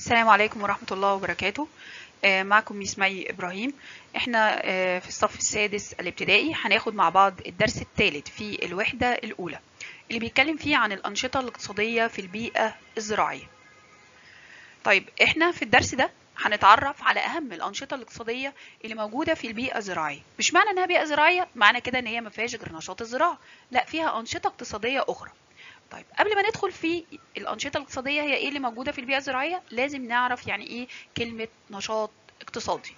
السلام عليكم ورحمة الله وبركاته آه، معكم ميس مي إبراهيم احنا آه، في الصف السادس الابتدائي هناخد مع بعض الدرس الثالث في الوحدة الأولى اللي بيتكلم فيه عن الأنشطة الاقتصادية في البيئة الزراعية طيب احنا في الدرس ده هنتعرف على أهم الأنشطة الاقتصادية اللي موجودة في البيئة الزراعية مش معنى إنها بيئة زراعية معنى كده إن هي ما فيهاش غير نشاط الزراعة لا فيها أنشطة اقتصادية أخرى طيب قبل ما ندخل في الأنشطة الاقتصادية هي إيه اللي موجودة في البيئة الزراعية لازم نعرف يعني إيه كلمة نشاط اقتصادي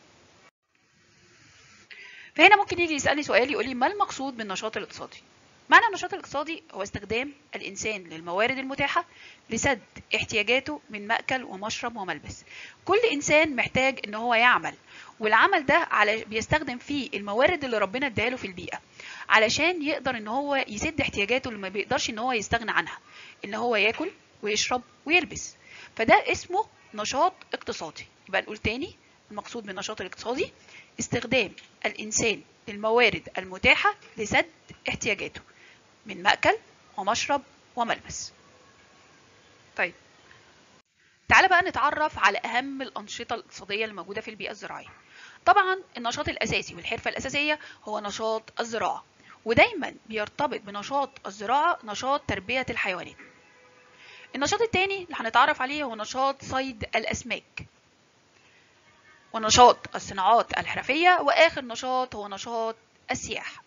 فهنا ممكن يجي يسألني سؤال يقول لي ما المقصود بالنشاط الاقتصادي معنى النشاط الاقتصادي هو استخدام الإنسان للموارد المتاحة لسد احتياجاته من مأكل ومشرب وملبس كل إنسان محتاج إن هو يعمل والعمل ده على بيستخدم فيه الموارد اللي ربنا اداها في البيئة علشان يقدر ان هو يسد احتياجاته اللي ما بيقدرش ان هو يستغنى عنها ان هو ياكل ويشرب ويلبس فده اسمه نشاط اقتصادي يبقى نقول تاني المقصود بالنشاط الاقتصادي استخدام الانسان للموارد المتاحة لسد احتياجاته من مأكل ومشرب وملبس طيب تعالى بقى نتعرف على أهم الأنشطة الاقتصادية اللي موجودة في البيئة الزراعية طبعا النشاط الأساسي والحرفة الأساسية هو نشاط الزراعة ودايما بيرتبط بنشاط الزراعة نشاط تربية الحيوانات النشاط الثاني اللي هنتعرف عليه هو نشاط صيد الأسماك ونشاط الصناعات الحرفية وآخر نشاط هو نشاط السياحة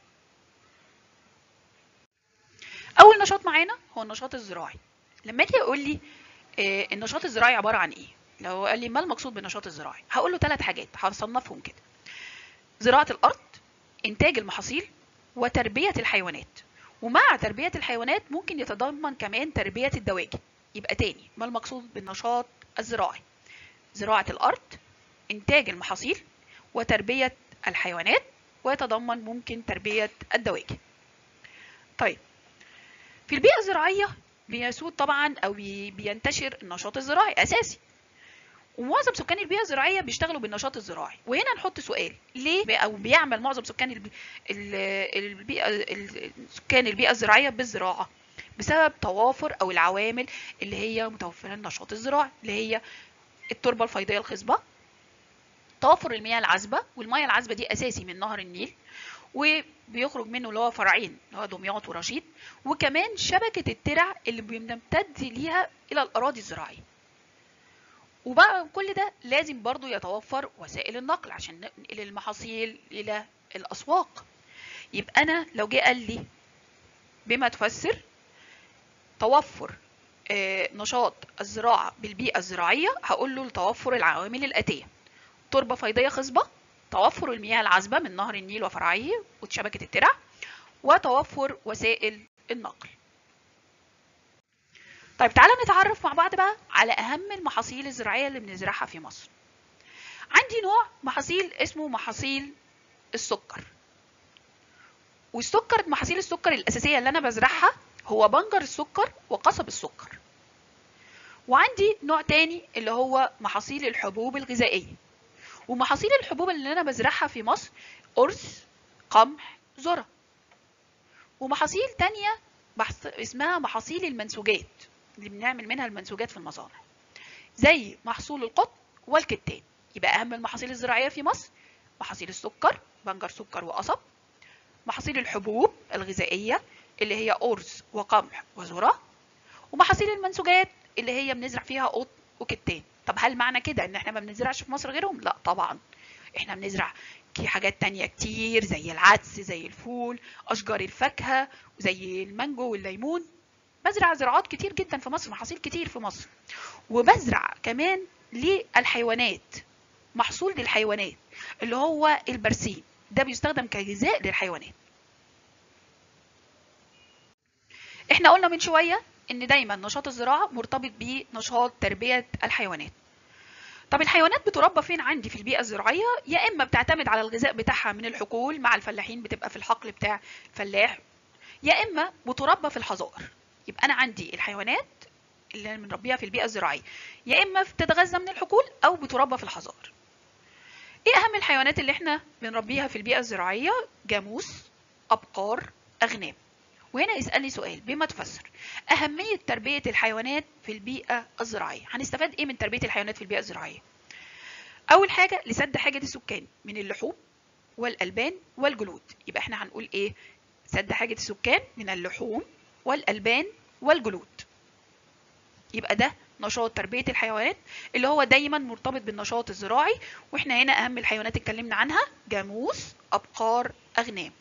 أول نشاط معانا هو النشاط الزراعي لما أجي أقول لي آه، النشاط الزراعي عبارة عن إيه؟ لو قال لي ما المقصود بالنشاط الزراعي؟ هقول له ثلاث حاجات هصنفهم كده زراعة الأرض إنتاج المحاصيل وتربية الحيوانات ومع تربية الحيوانات ممكن يتضمن كمان تربية الدواجن يبقى تاني ما المقصود بالنشاط الزراعي زراعة الأرض إنتاج المحاصيل وتربية الحيوانات ويتضمن ممكن تربية الدواجن طيب في البيئة الزراعية بيسود طبعا أو بي- بينتشر النشاط الزراعي أساسي ومعظم سكان البيئة الزراعية بيشتغلوا بالنشاط الزراعي وهنا نحط سؤال ليه أو بيعمل معظم سكان البي... ال- البيئة ال- سكان البيئة الزراعية بالزراعة بسبب توافر أو العوامل اللي هي متوفرة النشاط الزراعي اللي هي التربة الفيضية الخصبة توفر المياه العذبة والمياه العذبة دي أساسي من نهر النيل وبيخرج منه اللي هو فرعين اللي هو دمياط ورشيد وكمان شبكة الترع اللي بيمتد ليها إلى الأراضي الزراعية وبقى كل ده لازم برضو يتوفر وسائل النقل عشان ننقل المحاصيل إلى الأسواق يبقى أنا لو جه قال لي بما تفسر توفر آه، نشاط الزراعة بالبيئة الزراعية هقول له لتوفر العوامل الآتية تربة فيضية خصبة توفر المياه العذبة من نهر النيل وفرعيه وشبكة الترع وتوفر وسائل النقل طيب تعالى نتعرف مع بعض بقى على أهم المحاصيل الزراعية اللي بنزرعها في مصر عندي نوع محاصيل اسمه محاصيل السكر والسكر محاصيل السكر الأساسية اللي أنا بزرعها هو بنجر السكر وقصب السكر وعندي نوع تاني اللي هو محاصيل الحبوب الغذائية ومحاصيل الحبوب اللي أنا بزرعها في مصر أرز قمح ذرة ومحاصيل تانية بحث اسمها محاصيل المنسوجات اللي بنعمل منها المنسوجات في المصانع زي محصول القطن والكتان يبقى أهم المحاصيل الزراعية في مصر محاصيل السكر بنجر سكر وقصب محاصيل الحبوب الغذائية اللي هي أرز وقمح وذرة ومحاصيل المنسوجات اللي هي بنزرع فيها قطن وكتان طب هل معنى كده ان احنا ما بنزرعش في مصر غيرهم لا طبعا احنا بنزرع في حاجات تانية كتير زي العدس زي الفول اشجار الفاكهة زي المانجو والليمون بزرع زراعات كتير جدا في مصر محاصيل كتير في مصر وبزرع كمان للحيوانات محصول للحيوانات اللي هو البرسيم ده بيستخدم كغذاء للحيوانات احنا قلنا من شوية ان دايما نشاط الزراعة مرتبط بنشاط تربية الحيوانات طب الحيوانات بتربى فين عندي في البيئة الزراعية يا اما بتعتمد على الغذاء بتاعها من الحقول مع الفلاحين بتبقى في الحقل بتاع الفلاح يا اما بتربى في الحظائر يبقى انا عندي الحيوانات اللي بنربيها في البيئة الزراعية يا اما بتتغذى من الحقول او بتربى في الحظائر ايه اهم الحيوانات اللي احنا بنربيها في البيئة الزراعية جاموس ابقار اغنام وهنا يسألني سؤال بما تفسر أهمية تربية الحيوانات في البيئة الزراعية هنستفاد إيه من تربية الحيوانات في البيئة الزراعية أول حاجة لسد حاجة السكان من اللحوم والألبان والجلود يبقى احنا هنقول إيه سد حاجة السكان من اللحوم والألبان والجلود يبقى ده نشاط تربية الحيوانات اللي هو دايما مرتبط بالنشاط الزراعي واحنا هنا أهم الحيوانات اتكلمنا عنها جاموس أبقار أغنام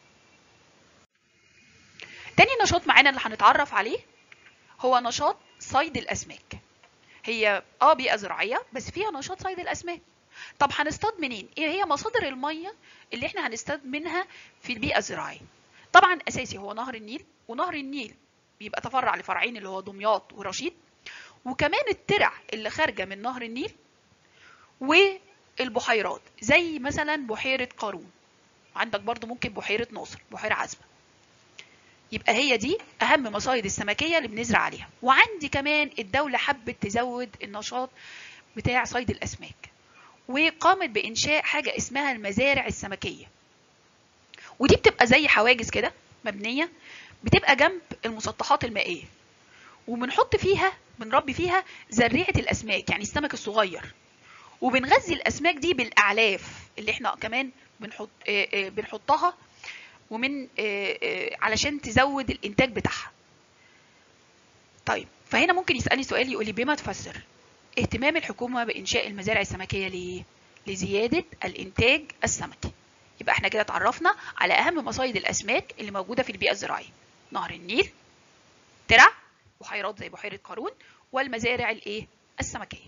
تاني نشاط معانا اللي هنتعرف عليه هو نشاط صيد الأسماك هي اه بيئة زراعية بس فيها نشاط صيد الأسماك طب هنصطاد منين؟ ايه هي مصادر المية اللي احنا هنصطاد منها في البيئة الزراعية؟ طبعا أساسي هو نهر النيل ونهر النيل بيبقى تفرع لفرعين اللي هو دمياط ورشيد وكمان الترع اللي خارجة من نهر النيل والبحيرات زي مثلا بحيرة قارون عندك برضو ممكن بحيرة ناصر بحيرة عذبة يبقى هي دي أهم مصايد السمكية اللي بنزرع عليها وعندي كمان الدولة حبت تزود النشاط بتاع صيد الأسماك وقامت بإنشاء حاجة اسمها المزارع السمكية ودي بتبقى زي حواجز كده مبنية بتبقى جنب المسطحات المائية وبنحط فيها بنربي فيها زريعة الأسماك يعني السمك الصغير وبنغذي الأسماك دي بالأعلاف اللي احنا كمان بنحط آه، آه، بنحطها ومن آه، آه، علشان تزود الإنتاج بتاعها طيب فهنا ممكن يسألني سؤال يقول لي بما تفسر اهتمام الحكومة بإنشاء المزارع السمكية ليه؟ لزيادة الإنتاج السمكي يبقى احنا كده اتعرفنا على أهم مصايد الأسماك اللي موجودة في البيئة الزراعية نهر النيل ترع بحيرات زي بحيرة قارون والمزارع الايه السمكية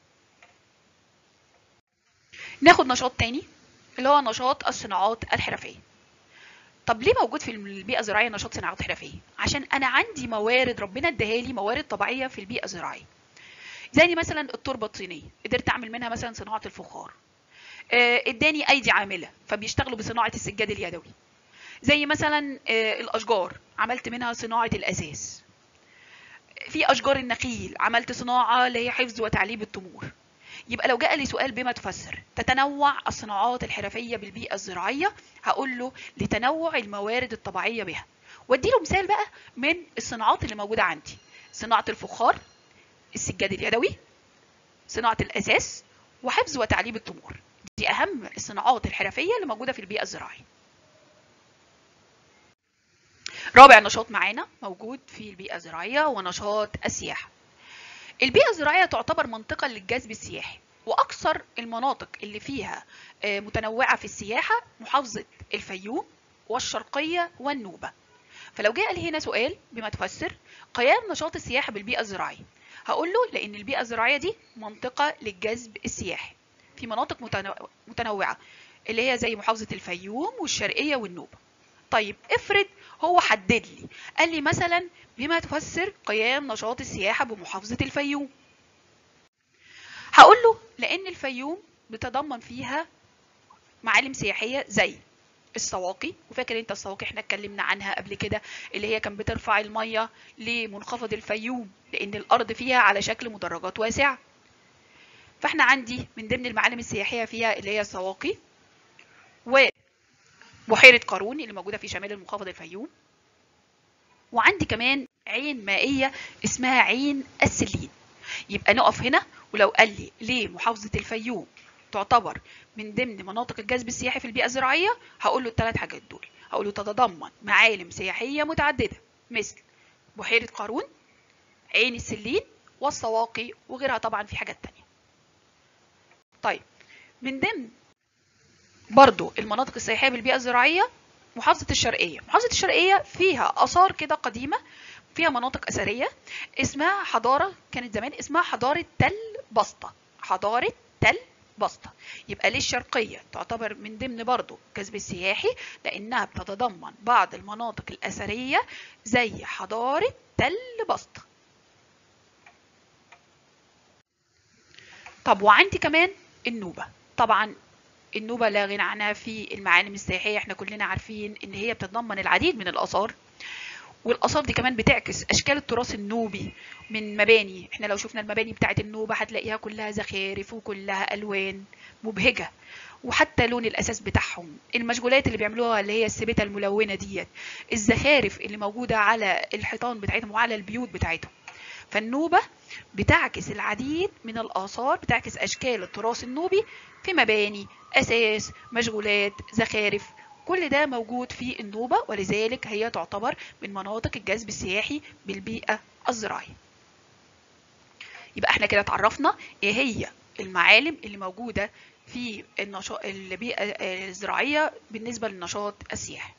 ناخد نشاط تاني اللي هو نشاط الصناعات الحرفية طب ليه موجود في البيئة الزراعية نشاط صناعات حرفية عشان انا عندي موارد ربنا اداها لي موارد طبيعية في البيئة الزراعية زي مثلا التربة الطينية قدرت اعمل منها مثلا صناعة الفخار آه، اداني ايدي عاملة فبيشتغلوا بصناعة السجاد اليدوي زي مثلا آه، الاشجار عملت منها صناعة الاساس في اشجار النخيل عملت صناعه اللي هي حفظ وتعليم التمور يبقى لو جاء لي سؤال بما تفسر تتنوع الصناعات الحرفيه بالبيئه الزراعيه هقول له لتنوع الموارد الطبيعيه بها وادي له مثال بقى من الصناعات اللي موجوده عندي صناعه الفخار السجاد اليدوي صناعه الاساس وحفظ وتعليم التمور دي اهم الصناعات الحرفيه اللي موجوده في البيئه الزراعيه رابع نشاط معانا موجود في البيئة الزراعية ونشاط السياحة. البيئة الزراعية تعتبر منطقة للجذب السياحي وأكثر المناطق اللي فيها آه، متنوعة في السياحة محافظة الفيوم والشرقية والنوبة. فلو جاء لي هنا سؤال بما تفسر قيام نشاط السياحة بالبيئة الزراعية هقول له لأن البيئة الزراعية دي منطقة للجذب السياحي في مناطق متنوع- متنوعة اللي هي زي محافظة الفيوم والشرقية والنوبة. طيب افرض هو حدد لي قال لي مثلا بما تفسر قيام نشاط السياحة بمحافظة الفيوم هقول له لأن الفيوم بتضمن فيها معالم سياحية زي السواقي وفاكر انت السواقي احنا اتكلمنا عنها قبل كده اللي هي كانت بترفع المية لمنخفض الفيوم لأن الأرض فيها على شكل مدرجات واسعة فاحنا عندي من ضمن المعالم السياحية فيها اللي هي السواقي وبحيرة قارون اللي موجودة في شمال المنخفض الفيوم وعندي كمان عين مائية اسمها عين السلين يبقى نقف هنا ولو قال لي ليه محافظة الفيوم تعتبر من ضمن مناطق الجذب السياحي في البيئة الزراعية هقول له الثلاث حاجات دول هقول له تتضمن معالم سياحية متعددة مثل بحيرة قارون عين السلين والسواقي وغيرها طبعا في حاجات تانية طيب من ضمن برضو المناطق السياحية بالبيئة الزراعية محافظة الشرقية محافظة الشرقية فيها آثار كده قديمة فيها مناطق أثرية اسمها حضارة كانت زمان اسمها حضارة تل بسطة حضارة تل بسطة يبقى ليه الشرقية تعتبر من ضمن برضو الجذب السياحي لأنها بتتضمن بعض المناطق الأثرية زي حضارة تل بسطة طب وعندي كمان النوبة طبعا النوبة لا غنى عنها في المعالم السياحية احنا كلنا عارفين ان هي بتتضمن العديد من الآثار والاثار دي كمان بتعكس اشكال التراث النوبي من مباني احنا لو شفنا المباني بتاعه النوبه هتلاقيها كلها زخارف وكلها الوان مبهجه وحتى لون الاساس بتاعهم المشغولات اللي بيعملوها اللي هي السبته الملونه ديت الزخارف اللي موجوده على الحيطان بتاعتهم وعلى البيوت بتاعتهم فالنوبه بتعكس العديد من الاثار بتعكس اشكال التراث النوبي في مباني اساس مشغولات زخارف كل ده موجود في النوبة ولذلك هي تعتبر من مناطق الجذب السياحي بالبيئة الزراعية يبقى احنا كده اتعرفنا ايه هي المعالم اللي موجودة في النشاط البيئة الزراعية بالنسبة للنشاط السياحي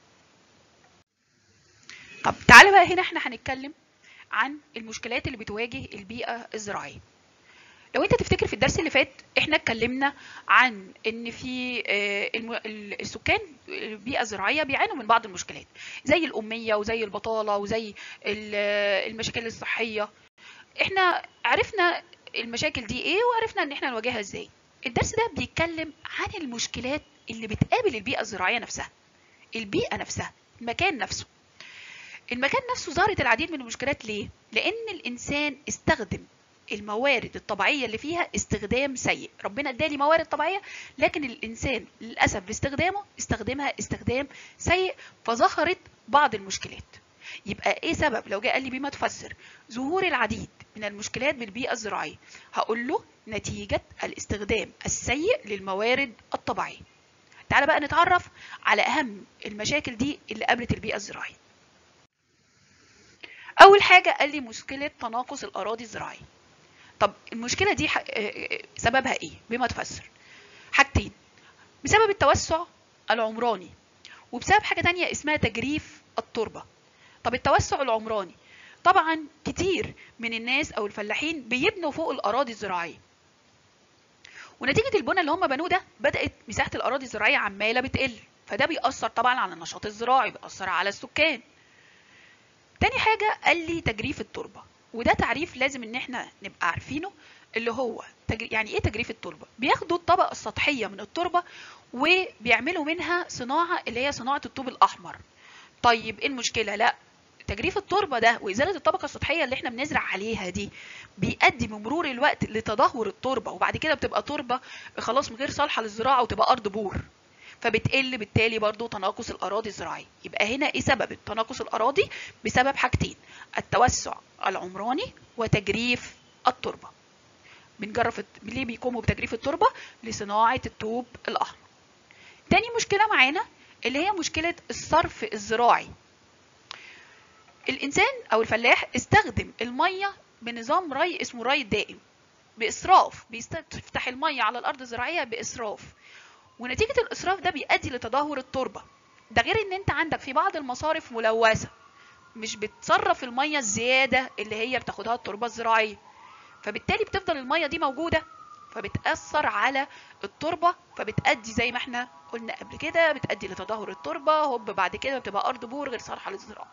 طب تعالى بقى هنا احنا هنتكلم عن المشكلات اللي بتواجه البيئة الزراعية لو انت تفتكر في الدرس اللي فات احنا اتكلمنا عن ان في السكان البيئه الزراعيه بيعانوا من بعض المشكلات زي الاميه وزي البطاله وزي المشاكل الصحيه احنا عرفنا المشاكل دي ايه وعرفنا ان احنا نواجهها ازاي الدرس ده بيتكلم عن المشكلات اللي بتقابل البيئه الزراعيه نفسها البيئه نفسها المكان نفسه المكان نفسه ظهرت العديد من المشكلات ليه لان الانسان استخدم الموارد الطبيعيه اللي فيها استخدام سيء ربنا ادالي موارد طبيعيه لكن الانسان للاسف باستخدامه استخدمها استخدام سيء فظهرت بعض المشكلات يبقى ايه سبب لو جاء قال لي بما تفسر ظهور العديد من المشكلات بالبيئه الزراعيه هقول له نتيجه الاستخدام السيء للموارد الطبيعيه تعال بقى نتعرف على اهم المشاكل دي اللي قابلت البيئه الزراعيه اول حاجه قال لي مشكله تناقص الاراضي الزراعيه طب المشكلة دي سببها ايه؟ بما تفسر حاجتين بسبب التوسع العمراني وبسبب حاجة تانية اسمها تجريف التربة طب التوسع العمراني طبعا كتير من الناس او الفلاحين بيبنوا فوق الاراضي الزراعية ونتيجة البنى اللي هم بنوه ده بدأت مساحة الاراضي الزراعية عمالة بتقل فده بيأثر طبعا على النشاط الزراعي بيأثر على السكان تاني حاجة قال لي تجريف التربة وده تعريف لازم ان احنا نبقى عارفينه اللي هو تجري يعني ايه تجريف التربه بياخدوا الطبقه السطحيه من التربه وبيعملوا منها صناعه اللي هي صناعه الطوب الاحمر طيب ايه المشكله لا تجريف التربه ده وازاله الطبقه السطحيه اللي احنا بنزرع عليها دي بيؤدي بمرور الوقت لتدهور التربه وبعد كده بتبقى تربه خلاص من غير صالحه للزراعه وتبقى ارض بور فبتقل بالتالي برضو تناقص الاراضي الزراعيه يبقى هنا ايه سبب تناقص الاراضي بسبب حاجتين التوسع العمراني وتجريف التربه بنجرف ليه بيقوموا بتجريف التربه لصناعه الطوب الاحمر تاني مشكله معانا اللي هي مشكله الصرف الزراعي الانسان او الفلاح استخدم الميه بنظام ري اسمه ري الدائم باسراف بيفتح الميه على الارض الزراعيه باسراف ونتيجه الاسراف ده بيؤدي لتدهور التربه ده غير ان انت عندك في بعض المصارف ملوثه مش بتصرف الميه الزياده اللي هي بتاخدها التربه الزراعيه فبالتالي بتفضل الميه دي موجوده فبتاثر على التربه فبتادي زي ما احنا قلنا قبل كده بتادي لتدهور التربه هوب بعد كده بتبقى ارض بور غير صالحه للزراعه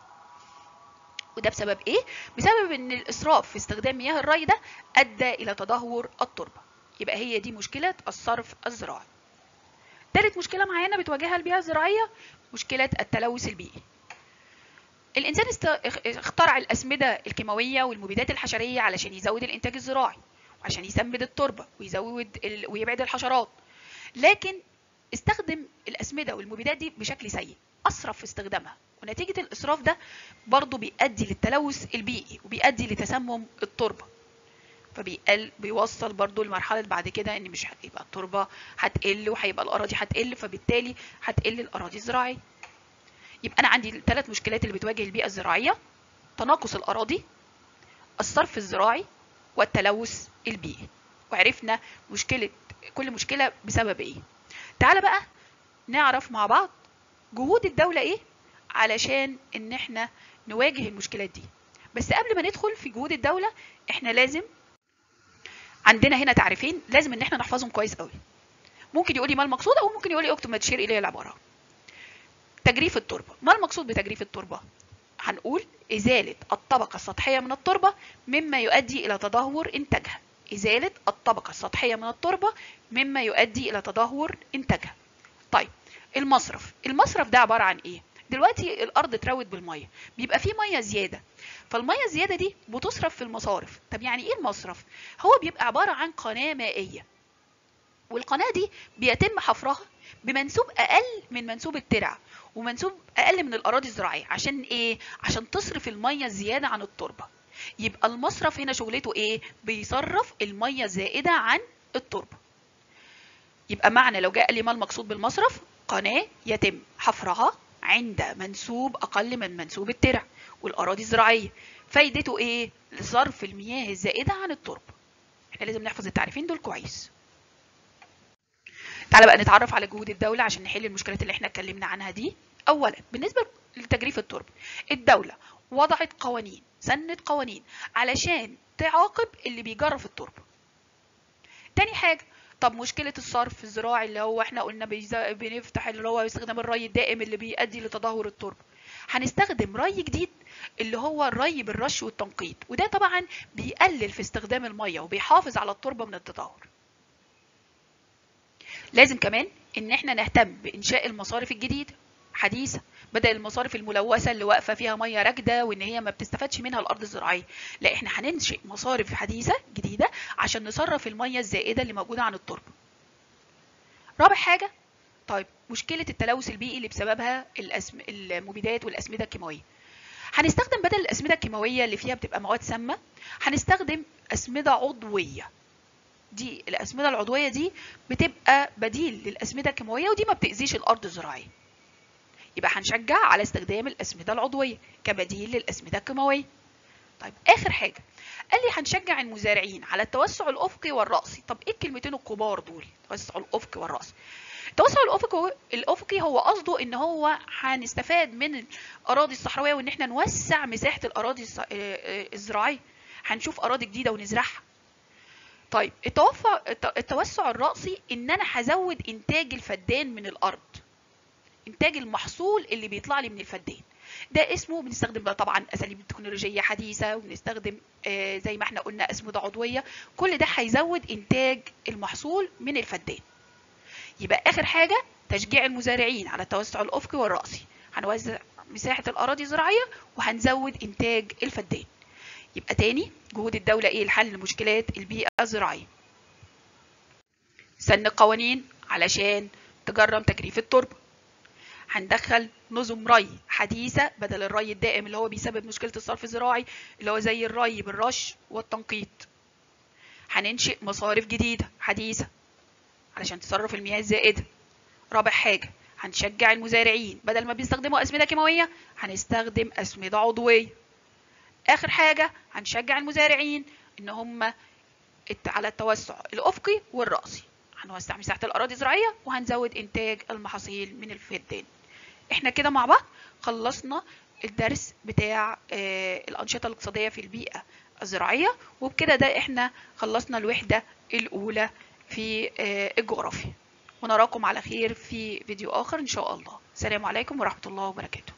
وده بسبب ايه بسبب ان الاسراف في استخدام مياه الري ده ادى الى تدهور التربه يبقى هي دي مشكله الصرف الزراعي تالت مشكله معانا بتواجهها البيئه الزراعيه مشكله التلوث البيئي الانسان است... اخترع الاسمده الكيماويه والمبيدات الحشريه علشان يزود الانتاج الزراعي وعشان يسمد التربه ويزود ال... ويبعد الحشرات لكن استخدم الاسمده والمبيدات دي بشكل سيء اسرف في استخدامها ونتيجه الاسراف ده برضه بيؤدي للتلوث البيئي وبيؤدي لتسمم التربه فبيقل بيوصل برضو لمرحله بعد كده ان مش هيبقى التربه هتقل وهيبقى الاراضي هتقل فبالتالي هتقل الاراضي الزراعيه يبقى انا عندي الثلاث مشكلات اللي بتواجه البيئه الزراعيه تناقص الاراضي الصرف الزراعي والتلوث البيئي وعرفنا مشكله كل مشكله بسبب ايه تعال بقى نعرف مع بعض جهود الدوله ايه علشان ان احنا نواجه المشكلات دي بس قبل ما ندخل في جهود الدوله احنا لازم عندنا هنا تعريفين لازم ان احنا نحفظهم كويس قوي ممكن يقول لي ما المقصود او ممكن يقول لي اكتب ما تشير اليه العباره تجريف التربه ما المقصود بتجريف التربه هنقول ازاله الطبقه السطحيه من التربه مما يؤدي الى تدهور انتاجها ازاله الطبقه السطحيه من التربه مما يؤدي الى تدهور انتاجها طيب المصرف المصرف ده عباره عن ايه دلوقتي الارض اتروت بالميه بيبقى في ميه زياده فالميه الزياده دي بتصرف في المصارف طب يعني ايه المصرف هو بيبقى عباره عن قناه مائيه والقناه دي بيتم حفرها بمنسوب اقل من منسوب الترع ومنسوب اقل من الاراضي الزراعيه عشان ايه عشان تصرف الميه الزياده عن التربه يبقى المصرف هنا شغلته ايه بيصرف الميه الزائده عن التربه يبقى معنى لو جاء لي ما المقصود بالمصرف قناه يتم حفرها عند منسوب اقل من منسوب الترع والاراضي الزراعيه فايدته ايه لصرف المياه الزائده عن التربه احنا لازم نحفظ التعريفين دول كويس تعالى بقى نتعرف على جهود الدولة عشان نحل المشكلات اللي احنا اتكلمنا عنها دي أولا بالنسبة لتجريف التربة الدولة وضعت قوانين سنت قوانين علشان تعاقب اللي بيجرف التربة تاني حاجة طب مشكلة الصرف الزراعي اللي هو احنا قلنا بيز- بنفتح اللي هو استخدام الري الدائم اللي بيؤدي لتدهور التربة هنستخدم ري جديد اللي هو الري بالرش والتنقيط وده طبعا بيقلل في استخدام المية وبيحافظ على التربة من التدهور لازم كمان ان احنا نهتم بانشاء المصارف الجديده حديثه بدل المصارف الملوثه اللي واقفه فيها ميه راكده وان هي ما بتستفادش منها الارض الزراعيه لا احنا هننشئ مصارف حديثه جديده عشان نصرف الميه الزائده اللي موجوده عن التربه رابع حاجه طيب مشكله التلوث البيئي اللي بسببها الأسم... المبيدات والاسمده الكيماويه هنستخدم بدل الاسمده الكيماويه اللي فيها بتبقى مواد سامه هنستخدم اسمده عضويه دي الاسمده العضويه دي بتبقى بديل للاسمده الكيماويه ودي ما بتاذيش الارض الزراعيه يبقى هنشجع على استخدام الاسمده العضويه كبديل للاسمده الكيماويه طيب اخر حاجه قال لي هنشجع المزارعين على التوسع الافقي والراسي طب ايه الكلمتين الكبار دول التوسع الافقي والراسي التوسع الافقي الافقي هو قصده ان هو هنستفاد من الاراضي الصحراويه وان احنا نوسع مساحه الاراضي الص- آه، آه، الزراعيه هنشوف اراضي جديده ونزرعها طيب التوفع الت- التوسع الرأسي ان انا هزود انتاج الفدان من الارض انتاج المحصول اللي بيطلع لي من الفدان ده اسمه بنستخدم بقى طبعا اساليب تكنولوجيه حديثه وبنستخدم آه، زي ما احنا قلنا اسمده عضويه كل ده هيزود انتاج المحصول من الفدان يبقى اخر حاجه تشجيع المزارعين على التوسع الافقي والراسي هنوزع مساحه الاراضي الزراعيه وهنزود انتاج الفدان يبقى تاني جهود الدولة ايه لحل مشكلات البيئة الزراعية سن قوانين علشان تجرم تجريف التربة هندخل نظم ري حديثة بدل الري الدائم اللي هو بيسبب مشكلة الصرف الزراعي اللي هو زي الري بالرش والتنقيط هننشئ مصارف جديدة حديثة علشان تصرف المياه الزائدة رابع حاجة هنشجع المزارعين بدل ما بيستخدموا أسمدة كيماوية هنستخدم أسمدة عضوية اخر حاجه هنشجع المزارعين ان هم الت- على التوسع الافقي والراسي هنوسع مساحه الاراضي الزراعيه وهنزود انتاج المحاصيل من الفدان احنا كده مع بعض خلصنا الدرس بتاع آه، الانشطه الاقتصاديه في البيئه الزراعيه وبكده ده احنا خلصنا الوحده الاولى في آه، الجغرافيا ونراكم على خير في فيديو اخر ان شاء الله السلام عليكم ورحمه الله وبركاته